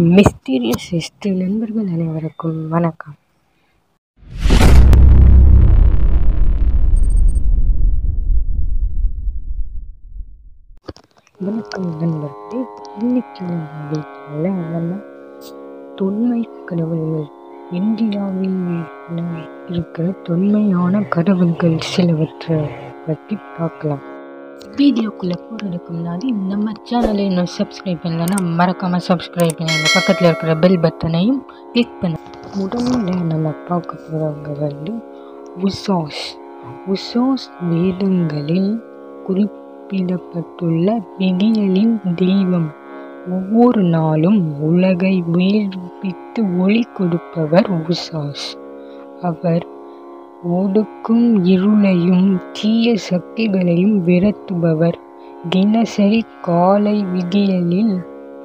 mysterious history நண்பர்கள் அனைவருக்கும் வணக்கம் வணக்கம் நண்பர்களே இன்னைக்கு நம்ம வீட்டில் நம்ம தொன்மை கடவுள்கள் இந்தியாவில் இருக்கிற தொன்மையான கடவுள்கள் சிலவற்றை பற்றி பார்க்கலாம் வீடியோக்குள்ளே போகிறதுக்கு முன்னாடி நம்ம சேனலை இன்னும் சப்ஸ்கிரைப் பண்ணலன்னா மறக்காமல் சப்ஸ்கிரைப் பண்ணுங்க பக்கத்தில் இருக்கிற பெல் பட்டனையும் கிளிக் பண்ணு முதல்ல நம்ம பார்க்க போகிறவங்க வந்து உசாஸ் உசாஸ் வேதங்களில் குறிப்பிடப்பட்டுள்ள விடியலின் தெய்வம் ஒவ்வொரு நாளும் உலகை உயிர்ப்பித்து ஒளி கொடுப்பவர் உசாஸ் அவர் ஒடுக்கும் இருளையும் தீய சக்திகளையும் விரட்டுபவர் தினசரி காலை விடியலில்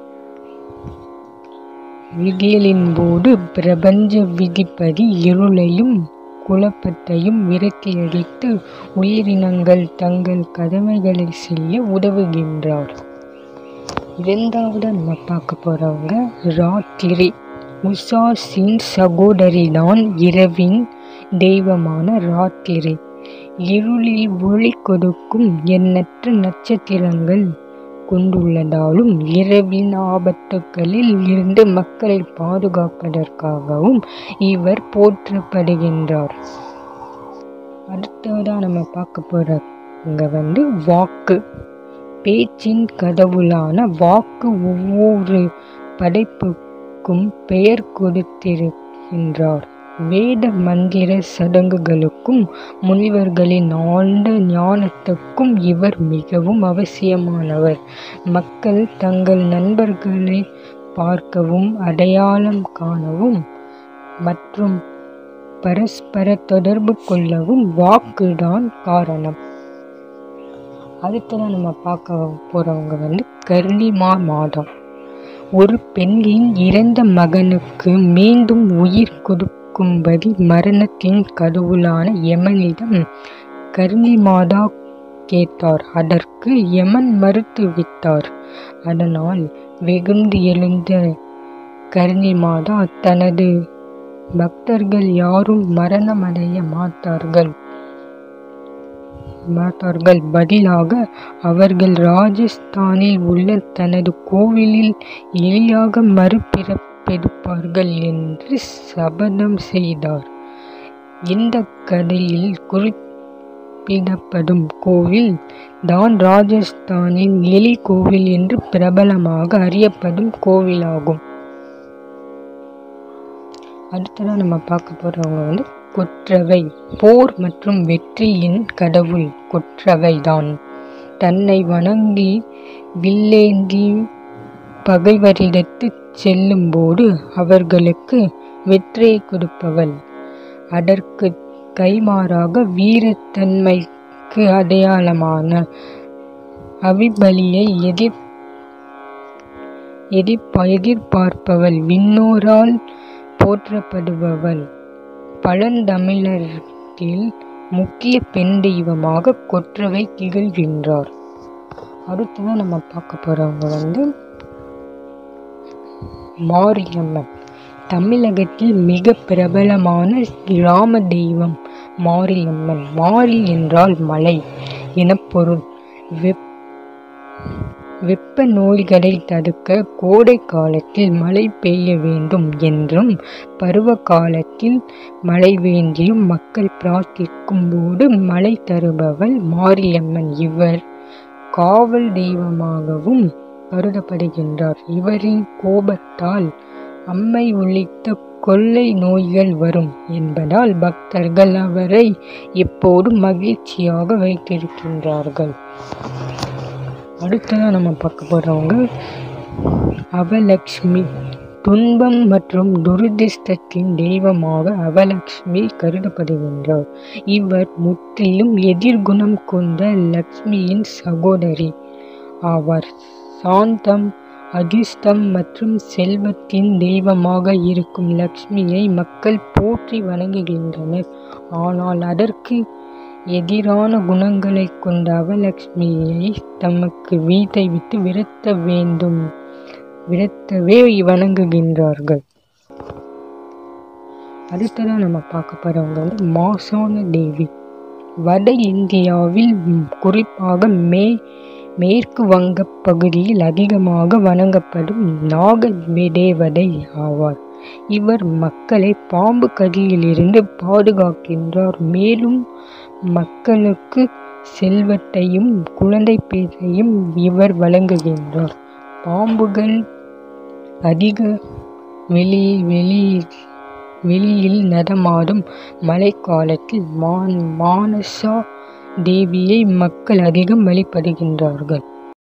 விடியலின் போது பிரபஞ்ச விதிப்படி இருளையும் குழப்பத்தையும் விரட்டியடித்து உயிரினங்கள் தங்கள் கடமைகளை செய்ய உதவுகின்றார் இரண்டாவது நம்ம பார்க்க போறவங்க ராத்திரி உசாஸின் சகோதரி தான் இரவின் தெய்வமான ராத்திரி இருளில் ஒளி கொடுக்கும் எண்ணற்ற நட்சத்திரங்கள் கொண்டுள்ளதாலும் இரவின் ஆபத்துகளில் இருந்து மக்களை பாதுகாப்பதற்காகவும் இவர் போற்றப்படுகின்றார் அடுத்ததாக நம்ம பார்க்க போறவங்க வந்து வாக்கு பேச்சின் கடவுளான வாக்கு ஒவ்வொரு படைப்புக்கும் பெயர் கொடுத்திருக்கின்றார் வேத மந்திர சடங்குகளுக்கும் முனிவர்களின் ஆழ்ந்த ஞானத்துக்கும் இவர் மிகவும் அவசியமானவர் மக்கள் தங்கள் நண்பர்களை பார்க்கவும் அடையாளம் காணவும் மற்றும் பரஸ்பர தொடர்பு கொள்ளவும் வாக்குதான் காரணம் அடுத்ததான் நம்ம பார்க்க போறவங்க வந்து கர்ணிமா மாதம் ஒரு பெண்ணின் இறந்த மகனுக்கு மீண்டும் உயிர் கொடுக்கும்படி மரணத்தின் கடவுளான யமனிடம் கர்ணி மாதா கேட்டார் அதற்கு யமன் மறுத்து விட்டார் அதனால் வெகுண்டு எழுந்த கர்ணி மாதா தனது பக்தர்கள் யாரும் மரணமடைய மாட்டார்கள் மாட்டார்கள் பதிலாக அவர்கள் ராஜஸ்தானில் உள்ள தனது கோவிலில் எளியாக மறுபிறப்பெடுப்பார்கள் என்று சபதம் செய்தார் இந்த கதையில் குறிப்பிடப்படும் கோவில் தான் ராஜஸ்தானின் எலி கோவில் என்று பிரபலமாக அறியப்படும் கோவிலாகும் அடுத்ததாக நம்ம பார்க்க போறவங்க வந்து கொற்றவை போர் மற்றும் வெற்றியின் கடவுள் கொற்றவை தான் தன்னை வணங்கி வில்லேந்தி பகைவரிடத்து செல்லும்போது அவர்களுக்கு வெற்றியை கொடுப்பவள் அதற்கு கைமாறாக வீரத்தன்மைக்கு அடையாளமான அவிபலியை எதிர் எதிர்பார்ப்பவள் விண்ணோரால் போற்றப்படுபவள் பழந்தமிழரில் முக்கிய பெண் தெய்வமாக கொற்றவை திகழ்கின்றார் அடுத்ததான் நம்ம பார்க்க போறவங்க வந்து மாரியம்மன் தமிழகத்தில் மிக பிரபலமான கிராம தெய்வம் மாரியம்மன் மாரி என்றால் மலை என பொருள் வெப் வெப்ப நோய்களை தடுக்க கோடை காலத்தில் மழை பெய்ய வேண்டும் என்றும் பருவ காலத்தில் மழை வேண்டியும் மக்கள் பிரார்த்திக்கும் போது மழை தருபவள் மாரியம்மன் இவர் காவல் தெய்வமாகவும் கருதப்படுகின்றார் இவரின் கோபத்தால் அம்மை உள்ளிட்ட கொள்ளை நோய்கள் வரும் என்பதால் பக்தர்கள் அவரை எப்போதும் மகிழ்ச்சியாக வைத்திருக்கின்றார்கள் அடுத்ததாக நம்ம பார்க்க போகிறவங்க அவலக்ஷ்மி துன்பம் மற்றும் துரதிர்ஷ்டத்தின் தெய்வமாக அவலக்ஷ்மி கருதப்படுகின்றார் இவர் முற்றிலும் எதிர்குணம் கொண்ட லக்ஷ்மியின் சகோதரி ஆவார் சாந்தம் அதிர்ஷ்டம் மற்றும் செல்வத்தின் தெய்வமாக இருக்கும் லக்ஷ்மியை மக்கள் போற்றி வணங்குகின்றனர் ஆனால் அதற்கு எதிரான குணங்களை கொண்ட அவலக்ஷ்மியை தமக்கு வீட்டை விட்டு விரட்ட வேண்டும் விடத்தவே வணங்குகின்றார்கள் அடுத்ததாக நம்ம பார்க்க போகிறவங்க வந்து மாசான தேவி வட இந்தியாவில் குறிப்பாக மே மேற்கு வங்க பகுதியில் அதிகமாக வணங்கப்படும் நாக தேவதை ஆவார் இவர் மக்களை பாம்பு கடியிலிருந்து பாதுகாக்கின்றார் மேலும் மக்களுக்கு செல்வத்தையும் குழந்தை பேரையும் இவர் வழங்குகின்றார் பாம்புகள் அதிக வெளி வெளி வெளியில் நடமாடும் மழைக்காலத்தில் மான் மானசா தேவியை மக்கள் அதிகம் வழிபடுகின்றார்கள்